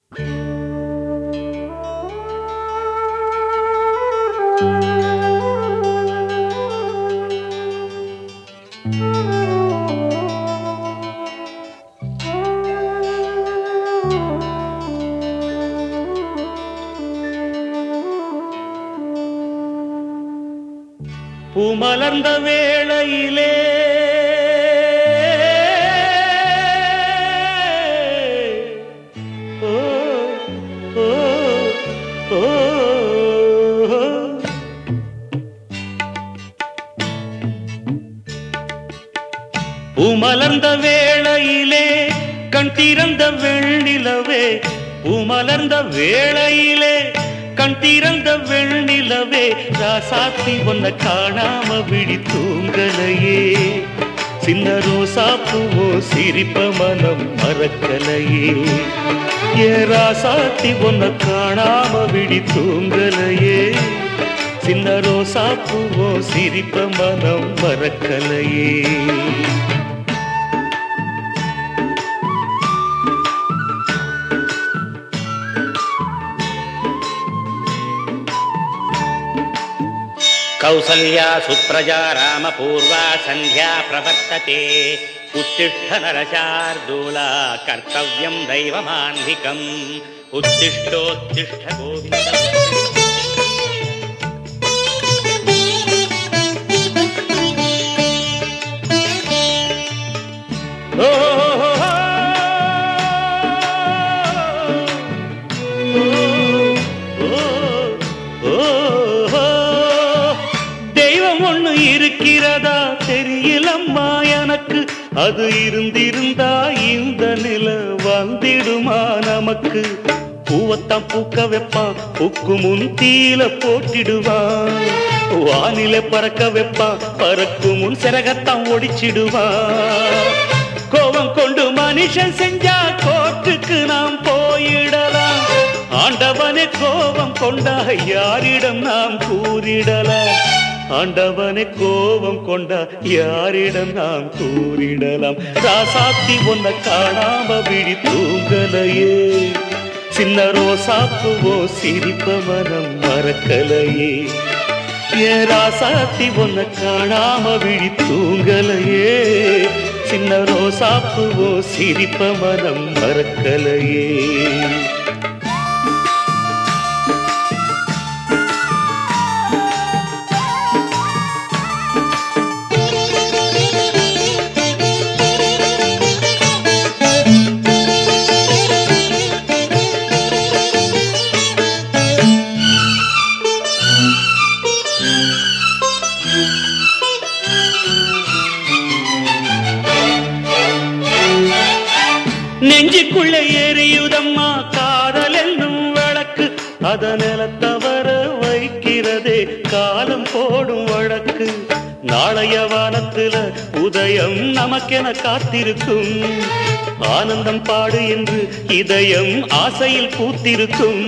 பூமலர்ந்த வேளையிலே ஓ, ஓ, ஓ, ஓ. பூமலர்ந்த வேளையிலே கண் திறந்த வெண்ணிலவே பூமலர்ந்த வேளையிலே கண் திறந்த வெண்ணிலவே ராசாத்தி ஒன்ன காணாம விழி தூங்கலையே சின்ன ரோசா பூவோ சிரிப்ப மனம் மறக்கலையே ஏ ராசாத்தி ஒன்ன காணாம விழி தூங்கலையே சின்ன ரோசா பூவோ சிரிப்ப மனம் மறக்கலையே कौसल्या सुप्रजा रामपूर्वा सन्ध्या प्रवर्तते उत्तिष्ठ नरशार्दूला कर्तव्यं दैवमान्धिकम् उत्तिष्ठोत्तिष्ठ गोविन्द ஓ, ஓ, ஓ, தெய்வம் ஒண்ணு இருக்கிறதா தெரியலம்மா எனக்கு அது இருந்திருந்தா இந்த நில வந்திடுமா நமக்கு பூவத்தான் பூக்க வைப்பான் பூக்கு முன் தீல போட்டிடுவான் வானில பறக்க வைப்பான் பறக்கும் முன் சிறகத்தான் ஒடிச்சிடுவான் கோபம் கொண்டு மனுஷன் செஞ்சா கோர்ட்டுக்கு நாம் போயிடலாம் ஆண்டவனே கோபம் கொண்டா யாரிடம் நாம் கூறிடலாம் ஆண்டவனே கோபம் கொண்டா யாரிடம் நாம் கூறிடலாம் ராசாத்தி ஒன்ன காணாம விழி தூங்கலையே சின்ன ரோசாப்புவோ சிரிப்ப மனம் மறக்கலையே ஏன் ராசாத்தி ஒன்ன காணாம விழி தூங்கலையே சின்ன ரோசாப்புவோ சிரிப்ப மனம் மறக்கலையே நெஞ்சுக்குள்ள எரியுதம்மா காதல் என்னும் விளக்கு அத நிலத்தவர வைக்கிறதே காலம் போடும் வழக்கு நாளைய வானத்துல உதயம் நமக்கென காத்திருக்கும் ஆனந்தம் பாடு என்று இதயம் ஆசையில் பூத்திருக்கும்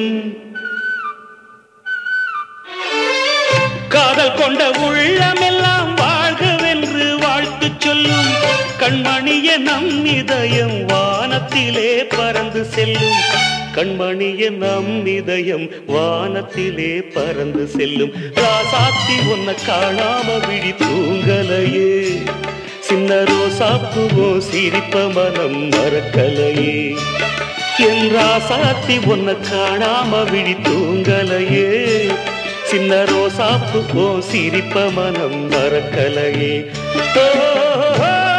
காதல் கொண்ட உள்ளமெல்லாம் வாழ்கவென்று வாழ்த்து சொல்லும் கண்மணிய நம் இதயம் வானத்திலே பறந்து செல்லும் கண்மணிய நம் இதயம் வானத்திலே பறந்து செல்லும் ராசாத்தி உன்னை காணாம விழி தூங்கலையே சின்ன ரோசாப்புவோ சிரிப்ப மனம் மறக்கலையே என் ராசாத்தி உன்னை காணாம விழி தூங்கலையே சின்ன ரோசாப்பு போ சிரிப்ப மனம் மறக்கலையே ஓ, ஓ, ஓ.